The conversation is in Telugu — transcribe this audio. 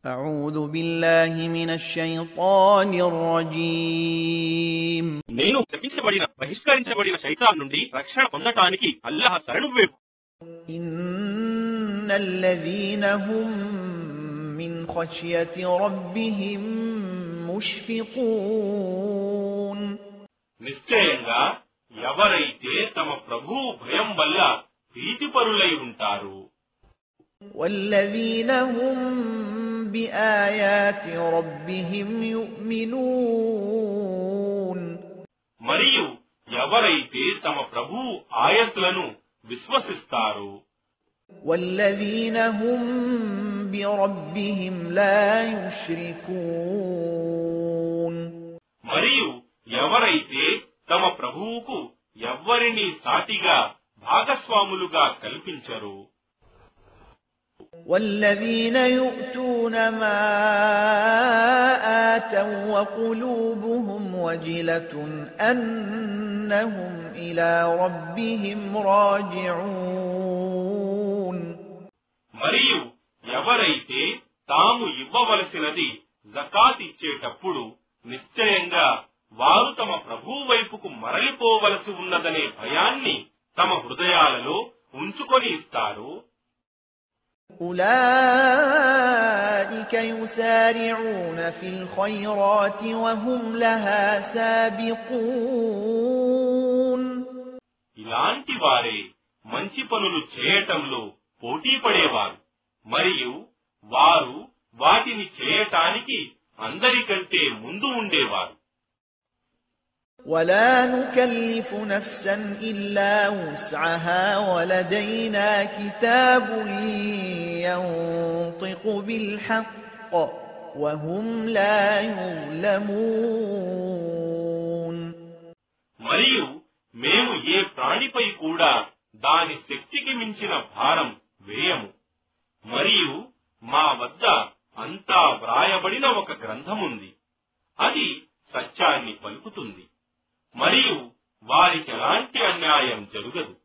أعوذ بالله من الشيطان الرجيم నేను శపించబడిన బహిష్కరించబడిన శైతాన్ నుండి రక్షణ పొందటానికి అల్లాహ్ శరణు వేపు إن الذين هم من خشية ربهم مشفقون నిశ్చయంగా ఎవరైతే తమ ప్రభువు భయం వల్ల ప్రీతిపరులై ఉంటారు والذين هم بآيات ربهم يؤمنون మరియు ఎవరైతే తమ ప్రభువు ఆయత్లను విశ్వసిస్తారు والذين هم بربهم لا يشركون మరియు ఎవరైతే తమ ప్రభువుకు ఎవ్వరిని సాటిగా భాగస్వాములుగా కల్పించరు والذين يؤتون ما آتوا وقلوبهم وجلة أنهم إلى ربهم راجعون మరియు ఎవరైతే తాము ఇవ్వవలసినది జకాత్ ఇచ్చేటప్పుడు నిశ్చయంగా వారు తమ ప్రభువు వైపుకు మరలిపోవలసి ఉన్నదనే భయాన్ని తమ హృదయాలలో ఉంచుకొని ఇస్తారు أولئك يسارعون في الخيرات وهم لها سابقون ఇలాంటి వారే మంచి పనులు చేయటంలో పోటీ పడేవారు మరియు వారు వాటిని చేయటానికి అందరికంటే ముందు ఉండేవారు ولا نكلف نفسا إلا وسعها ولدينا كتاب ينطق بالحق وهم لا يظلمون మరియు మేము ఏ ప్రాణిపై కూడా దాని శక్తికి మించిన భారం వేయము మరియు మా వద్ద అంతా వ్రాయబడిన ఒక గ్రంథముంది అది సత్యాన్ని పలుకుతుంది మరియు వారికి ఎలాంటి అన్యాయం జరుగదు